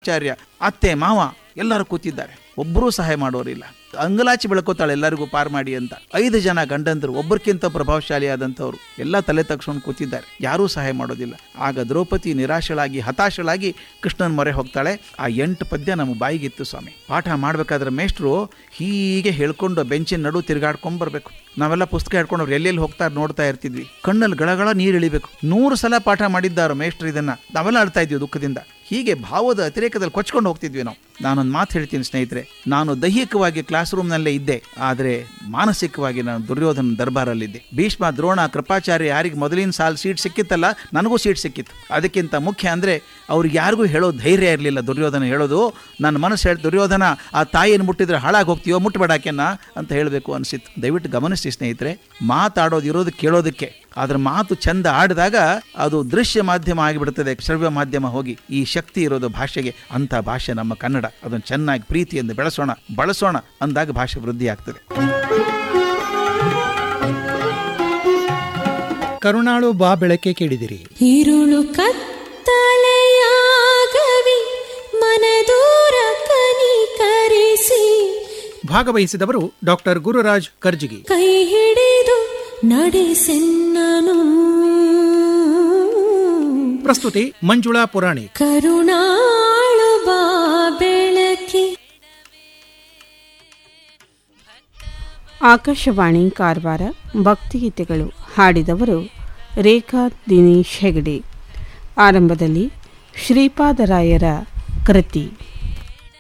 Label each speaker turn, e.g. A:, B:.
A: ಆಚಾರ್ಯ ಅತ್ತೆ ಮಾವ ಎಲ್ಲರೂ ಕೂತಿದ್ದಾರೆ ಒಬ್ಬರೂ ಸಹಾಯ ಮಾಡೋರಿಲ್ಲ ಅಂಗಲಾಚಿ ಬೆಳ್ಕೋತಾಳೆ ಎಲ್ಲರಿಗೂ ಪಾರ್ ಮಾಡಿ ಅಂತ ಐದು ಜನ ಗಂಡಂದರು ಒಬ್ಬರಿಗಿಂತ ಪ್ರಭಾವಶಾಲಿ ಆದಂಥವ್ರು ಎಲ್ಲ ತಲೆ ತಗ್ಸ್ಕೊಂಡು ಕೂತಿದ್ದಾರೆ ಯಾರೂ ಸಹಾಯ ಮಾಡೋದಿಲ್ಲ ಆಗ ದ್ರೌಪದಿ ನಿರಾಶಳಾಗಿ ಹತಾಶಳಾಗಿ ಕೃಷ್ಣನ ಮೊರೆ ಹೋಗ್ತಾಳೆ ಆ ಎಂಟು ಪದ್ಯ ನಮ್ಮ ಬಾಯಿಗಿತ್ತು ಸ್ವಾಮಿ ಪಾಠ ಮಾಡ್ಬೇಕಾದ್ರೆ ಮೇಷ್ಟ್ರು ಹೀಗೆ ಹೇಳ್ಕೊಂಡು ಬೆಂಚಿನ ನಡು ತಿರ್ಗಾಡ್ಕೊಂಡ್ ಬರ್ಬೇಕು ನಾವೆಲ್ಲ ಪುಸ್ತಕ ಹಿಡ್ಕೊಂಡು ಅವ್ರು ಎಲ್ಲೆಲ್ಲಿ ಹೋಗ್ತಾರೆ ನೋಡ್ತಾ ಇರ್ತಿದ್ವಿ ಕಣ್ಣಲ್ಲಿ ಗಳಗಳ ನೀರು ಇಳಿಬೇಕು ನೂರು ಸಲ ಪಾಠ ಮಾಡಿದ್ದಾರು ಮೇಷ್ಟ್ರು ಇದನ್ನ ನಾವೆಲ್ಲ ಆಡ್ತಾ ಇದ್ವಿ ದುಃಖದಿಂದ ಹೀಗೆ ಭಾವದ ಅತಿರೇಕದಲ್ಲಿ ಕೊಚ್ಕೊಂಡು ಹೋಗ್ತಿದ್ವಿ ನಾವು ನಾನೊಂದು ಮಾತು ಹೇಳ್ತೀನಿ ಸ್ನೇಹಿತರೆ ನಾನು ದೈಹಿಕವಾಗಿ ಕ್ಲಾಸ್ ರೂಮ್ನಲ್ಲೇ ಇದ್ದೆ ಆದರೆ ಮಾನಸಿಕವಾಗಿ ನಾನು ದುರ್ಯೋಧನ ದರ್ಬಾರಲ್ಲಿದ್ದೆ ಭೀಷ್ಮ ದ್ರೋಣ ಕೃಪಾಚಾರ್ಯ ಯಾರಿಗೆ ಮೊದಲಿನ ಸಾಲ ಸೀಟ್ ಸಿಕ್ಕಿತ್ತಲ್ಲ ನನಗೂ ಸೀಟ್ ಸಿಕ್ಕಿತ್ತು ಅದಕ್ಕಿಂತ ಮುಖ್ಯ ಅಂದರೆ ಅವ್ರಿಗೆ ಯಾರಿಗೂ ಹೇಳೋ ಧೈರ್ಯ ಇರಲಿಲ್ಲ ದುರ್ಯೋಧನ ಹೇಳೋದು ನನ್ನ ಮನಸ್ಸು ಹೇಳಿ ದುರ್ಯೋಧನ ಆ ತಾಯಿಯನ್ನು ಮುಟ್ಟಿದ್ರೆ ಹಾಳಾಗಿ ಹೋಗ್ತೀವೋ ಮುಟ್ಟಬೇಡಾಕೆನ್ನ ಅಂತ ಹೇಳಬೇಕು ಅನಿಸಿತ್ತು ದಯವಿಟ್ಟು ಗಮನಿಸಿ ಸ್ನೇಹಿತರೆ ಮಾತಾಡೋದು ಇರೋದು ಕೇಳೋದಕ್ಕೆ ಅದ್ರ ಮಾತು ಚಂದ ಆಡಿದಾಗ ಅದು ದೃಶ್ಯ ಮಾಧ್ಯಮ ಆಗಿಬಿಡ್ತದೆ ಶ್ರವ್ಯ ಮಾಧ್ಯಮ ಹೋಗಿ ಈ ಶಕ್ತಿ ಇರೋದು ಭಾಷೆಗೆ ಅಂಥ ಭಾಷೆ ನಮ್ಮ ಕನ್ನಡ ಅದನ್ನು ಚೆನ್ನಾಗಿ ಪ್ರೀತಿಯಿಂದ ಬೆಳೆಸೋಣ ಬಳಸೋಣ ಅಂದಾಗ ಭಾಷೆ ವೃದ್ಧಿ ಆಗ್ತದೆ
B: ಕರುಣಾಳು ಬಾ ಬೆಳಕೆ ಕೇಳಿದಿರಿ
C: ഇരുളു കത്തലയാകവി മനദൂര കനിಕರಿಸಿ
B: ಭಾಗವಹಿಸಿದವರು ಡಾಕ್ಟರ್ ಗುರುರಾಜ್ ಕರ್ಜಿಗಿ
C: ಕೈ ಹಿಡಿದು ನಡೆಸೆನ್ನನು
B: ಪ್ರಸ್ತುತಿ ಮಂಜುಳಾ ಪುರಾಣಿಕ್
C: ಕರುಣಾಳು ಬಾ ಬೆಳಕಿ
D: ಆಕಾಶವಾಣಿ ಕಾರವಾರ ಭಕ್ತಿಗೀತೆಗಳು ಹಾಡಿದವರು ರೇಖಾ ದಿನೇಶ್ ಹೆಗಡೆ ಆರಂಭದಲ್ಲಿ ಶ್ರೀಪಾದರಾಯರ ಕೃತಿ